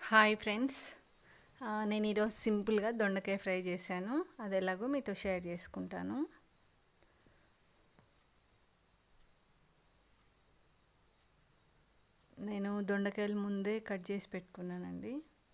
hi friends ఆ, నేను ఈరోజు సింపుల్గా దొండకాయ ఫ్రై చేశాను అది ఎలాగో మీతో షేర్ చేసుకుంటాను నేను దొండకాయలు ముందే కట్ చేసి పెట్టుకున్నానండి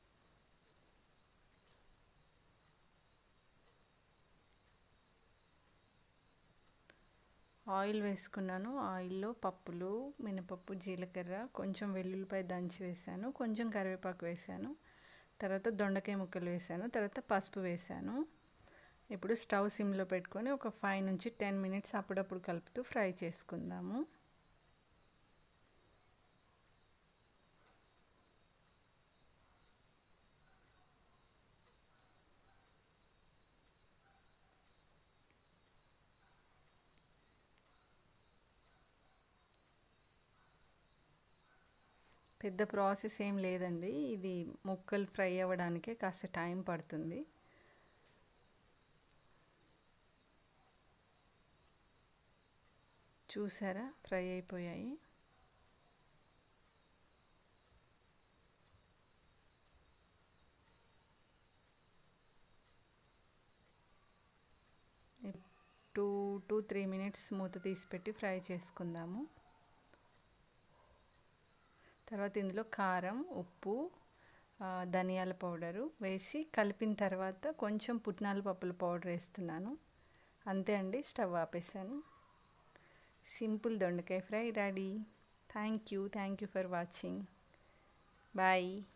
ఆయిల్ వేసుకున్నాను ఆయిల్లో పప్పులు మినపప్పు జీలకర్ర కొంచెం వెల్లుల్లిపాయ దంచి వేసాను కొంచెం కరివేపాకు వేసాను తర్వాత దొండకాయ ముక్కలు వేసాను తర్వాత పసుపు వేసాను ఇప్పుడు స్టవ్ సిమ్లో పెట్టుకొని ఒక ఫైవ్ నుంచి టెన్ మినిట్స్ అప్పుడప్పుడు కలుపుతూ ఫ్రై చేసుకుందాము పెద్ద ప్రాసెస్ ఏం లేదండి ఇది ముక్కలు ఫ్రై అవ్వడానికే కాస్త టైం పడుతుంది చూసారా ఫ్రై అయిపోయాయి టూ టూ త్రీ మినిట్స్ మూత తీసి పెట్టి ఫ్రై చేసుకుందాము తర్వాత ఇందులో కారం ఉప్పు ధనియాల పౌడరు వేసి కలిపిన తర్వాత కొంచెం పుట్నాల పప్పుల పౌడర్ వేస్తున్నాను అంతే అండి స్టవ్ ఆపేసాను సింపుల్ దొండకాయ fry ready thank you thank you for watching bye